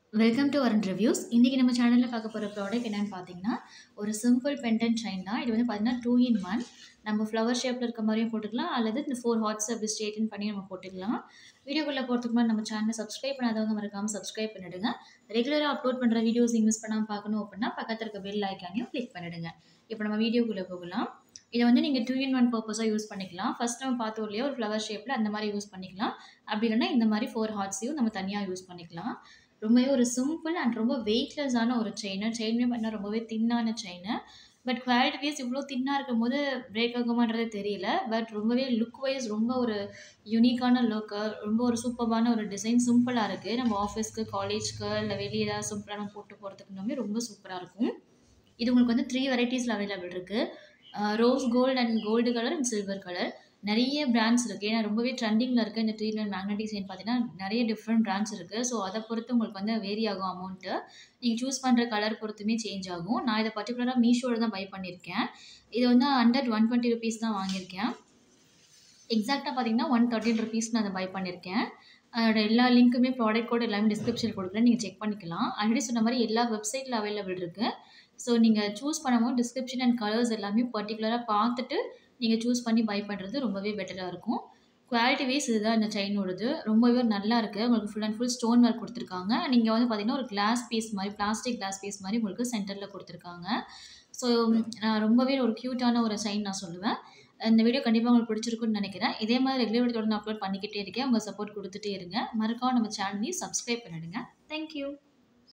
welcome to வரன் reviews இன்றைக்கி நம்ம சேனலில் பார்க்க போகிற ப்ராடக்ட் என்னென்னு பார்த்தீங்கன்னா ஒரு சிம்பிள் பென்டென்ட் செயின் தான் இது வந்து பார்த்தீங்கன்னா டூ இன் ஒன் நம்ம ஃப்ளவர் ஷேப்பில் இருக்க மாதிரியும் போட்டுக்கலாம் அல்லது இந்த ஃபோர் ஹாட்ஸ் அப்படி ஸ்ட்ரெயிட்டன் பண்ணி நம்ம போட்டுக்கலாம் வீடியோக்குள்ளே போகிறதுக்கு முன்னாடி நம்ம சேனலை சப்ஸ்கிரைப் பண்ணாதவங்க மறக்காமல் சப்ஸ்கிரைப் பண்ணிடுங்க ரெகுலராக அப்லோட் பண்ணுற வீடியோஸ் நீங்கள் மிஸ் பண்ணாமல் பார்க்கணும் அப்படின்னா பக்கத்தில் இருக்க பெல் ஐக்கானையும் கிளிக் பண்ணிடுங்க இப்போ நம்ம வீடியோக்குள்ளே போகலாம் இதை வந்து நீங்கள் டூ இன் ஒன் பர்பஸாக யூஸ் பண்ணிக்கலாம் ஃபஸ்ட் நம்ம பார்த்தோம் இல்லையா ஒரு ஃப்ளவர் ஷேப்பில் அந்த மாதிரி யூஸ் பண்ணிக்கலாம் அப்படி இல்லைன்னா இந்த மாதிரி ஃபோர் ஹார்ட்ஸையும் நம்ம தனியாக யூஸ் பண்ணிக்கலாம் ரொம்பவே ஒரு சிம்பிள் அண்ட் ரொம்ப வெயிட்லெஸ்ஸான ஒரு செயின் செயினுமே பார்த்தீங்கன்னா ரொம்பவே தின்னான செயின் பட் குவாலிட்டி வைஸ் இவ்வளோ தின்னாக இருக்கும் போது பிரேக் ஆகுமான்றது தெரியல பட் ரொம்பவே லுக் வைஸ் ரொம்ப ஒரு யூனிக்கான லுக்கு ரொம்ப ஒரு சூப்பரான ஒரு டிசைன் சிம்பிளாக இருக்குது நம்ம ஆஃபீஸ்க்கு காலேஜ்க்கு இல்லை வெளியே ஏதாவது சிம்பிளாக நம்ம போட்டு போகிறதுக்குனாமே ரொம்ப சூப்பராக இருக்கும் இது உங்களுக்கு வந்து த்ரீ வெரைட்டிஸில் அவைலபிள் இருக்குது rose gold and gold colour and silver colour நிறைய பிராண்ட்ஸ் இருக்குது ஏன்னா ரொம்பவே ட்ரெண்டிங்கில் இருக்குது இந்த த்ரீ லைன் மேக்னட்டிக் செயின் பார்த்தீங்கன்னா நிறைய டிஃப்ரெண்ட் பிராண்ட்ஸ் இருக்குது ஸோ அதை பொறுத்து உங்களுக்கு வந்து வேரி ஆகும் அமௌண்ட்டு நீங்கள் சூஸ் பண்ணுற கலர் பொறுத்துமே சேஞ்ச் ஆகும் நான் இதை பர்டிகுலராக மீஷோவில் தான் பை பண்ணியிருக்கேன் இது வந்து ஹண்ட்ரட் ஒன் டுவெண்ட்டி ருபீஸ் தான் வாங்கியிருக்கேன் எக்ஸாக்டாக பார்த்தீங்கன்னா ஒன் தேர்ட்டின் ருபீஸ் நான் அதை பை பண்ணியிருக்கேன் அதோட எல்லா லிங்க்குமே ப்ராடக்ட் கோட் எல்லாமே டிஸ்கிரிப்ஷன் கொடுக்குறேன் நீங்கள் செக் பண்ணிக்கலாம் ஆல்ரெடி சொன்ன மாதிரி எல்லா வெப்சைட்டில் அவைலபிள் இருக்குது ஸோ நீங்கள் சூஸ் பண்ணும்போது டிஸ்கிரிப்ஷன் அண்ட் கலர்ஸ் எல்லாமே பர்டிகுலராக பார்த்துட்டு நீங்கள் சூஸ் பண்ணி பை பண்ணுறது ரொம்பவே பெட்டராக இருக்கும் குவாலிட்டி வைஸ் இதுதான் இந்த செயினோடது ரொம்பவே நல்லா இருக்குது உங்களுக்கு full and full stone work கொடுத்துருக்காங்க நீங்கள் வந்து பார்த்தீங்கன்னா ஒரு கிளாஸ் பீஸ் மாதிரி பிளாஸ்டிக் கிளாஸ் பீஸ் மாதிரி உங்களுக்கு சென்டரில் கொடுத்துருக்காங்க ஸோ நான் ரொம்பவே ஒரு க்யூட்டான ஒரு செயின் நான் சொல்லுவேன் இந்த வீடியோ கண்டிப்பாக உங்களுக்கு பிடிச்சிருக்குன்னு நினைக்கிறேன் இதே மாதிரி ரெகுலர் தொடர்ந்து அப்லோட் பண்ணிக்கிட்டே இருக்கேன் உங்கள் சப்போர்ட் கொடுத்துட்டே இருங்க மறக்காம நம்ம சேனலையும் சப்ஸ்கிரைப் பண்ணிடுங்க தேங்க்யூ